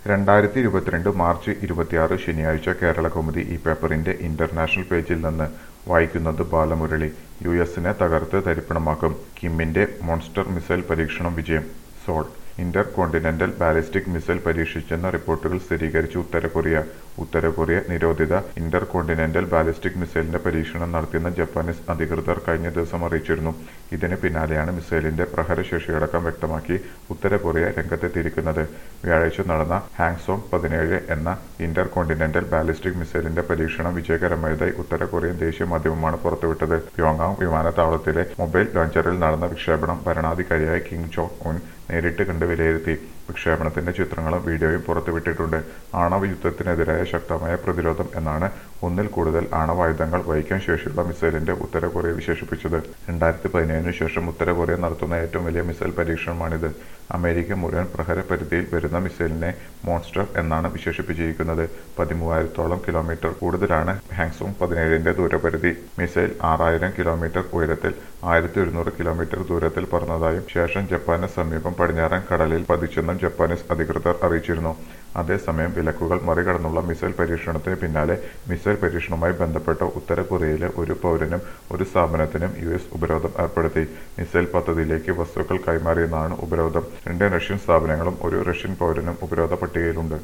രണ്ടായിരത്തി ഇരുപത്തിരണ്ട് മാർച്ച് ഇരുപത്തിയാറ് ശനിയാഴ്ച കേരളകൗമുദി ഈ പേപ്പറിന്റെ ഇന്റർനാഷണൽ പേജിൽ നിന്ന് വായിക്കുന്നത് ബാലമുരളി യു എസിനെ തകർത്ത് തരിപ്പണമാക്കും കിമ്മിന്റെ മോൺസ്റ്റർ മിസൈൽ പരീക്ഷണം വിജയം Seoul intercontinental ballistic missile പരീക്ഷിച്ചെന്ന റിപ്പോർട്ടുകൾ സ്ഥിരീകരിച്ചു ഉത്തര കൊറിയ ഉത്തര കൊറിയ നിരോധിത ഇന്റർ കോണ്ടിനെന്റൽ ബാലിസ്റ്റിക് മിസൈലിന്റെ പരീക്ഷണം നടത്തിയെന്ന് ജപ്പാനീസ് അധികൃതർ കഴിഞ്ഞ ദിവസം അറിയിച്ചിരുന്നു ഇതിന് പിന്നാലെയാണ് മിസൈലിന്റെ പ്രഹരശേഷിയടക്കം വ്യക്തമാക്കി ഉത്തര കൊറിയ രംഗത്തെത്തിയിരിക്കുന്നത് വ്യാഴാഴ്ച നടന്ന ഹാങ്സോങ് പതിനേഴ് എന്ന ഇന്റർ കോണ്ടിനെന്റൽ ബാലിസ്റ്റിക് മിസൈലിന്റെ പരീക്ഷണം വിജയകരമായതായി ഉത്തര കൊറിയൻ ദേശീയ മാധ്യമമാണ് പുറത്തുവിട്ടത് പ്യോങ്ങാങ് വിമാനത്താവളത്തിലെ മൊബൈൽ ലോഞ്ചറിൽ നടന്ന വിക്ഷേപണം ഭരണാധികാരിയായ കിം ജോങ് ഉൻ നേരിട്ട് കണ്ട് വിലയിരുത്തി വിക്ഷേപണത്തിന്റെ ചിത്രങ്ങളും വീഡിയോയും പുറത്തുവിട്ടിട്ടുണ്ട് ആണവ യുദ്ധത്തിനെതിരായ ശക്തമായ പ്രതിരോധം എന്നാണ് ഒന്നിൽ കൂടുതൽ ആണവായുധങ്ങൾ വഹിക്കാൻ ശേഷിയുള്ള മിസൈലിന്റെ ഉത്തര കൊറിയ വിശേഷിപ്പിച്ചത് രണ്ടായിരത്തി പതിനേഴിന് ശേഷം ഉത്തര കൊറിയ നടത്തുന്ന ഏറ്റവും വലിയ മിസൈൽ പരീക്ഷണമാണിത് അമേരിക്ക മുഴുവൻ പ്രഹര പരിധിയിൽ വരുന്ന മിസൈലിനെ മോൺസ്റ്റർ എന്നാണ് വിശേഷിപ്പിച്ചിരിക്കുന്നത് പതിമൂവായിരത്തോളം കിലോമീറ്റർ കൂടുതലാണ് ഹാങ്സോങ് പതിനേഴിന്റെ ദൂരപരിധി മിസൈൽ ആറായിരം കിലോമീറ്റർ ഉയരത്തിൽ ആയിരത്തി ഒരുന്നൂറ് കിലോമീറ്റർ ദൂരത്തിൽ പറന്നതായും ശേഷം ജപ്പാന് സമീപം പടിഞ്ഞാറൻ കടലിൽ പതിച്ചെന്നും ജപ്പാനീസ് അധികൃതർ അറിയിച്ചിരുന്നു അതേസമയം വിലക്കുകൾ മറികടന്നുള്ള മിസൈൽ പരീക്ഷണത്തിന് പിന്നാലെ മിസൈൽ പരീക്ഷണവുമായി ബന്ധപ്പെട്ട ഉത്തര കൊറിയയിലെ ഒരു പൗരനും ഒരു സ്ഥാപനത്തിനും യു എസ് ഉപരോധം ഏർപ്പെടുത്തി മിസൈൽ പദ്ധതിയിലേക്ക് വസ്തുക്കൾ കൈമാറിയെന്നാണ് ഉപരോധം രണ്ട് റഷ്യൻ സ്ഥാപനങ്ങളും ഒരു റഷ്യൻ പൗരനും ഉപരോധ പട്ടികയിലുണ്ട്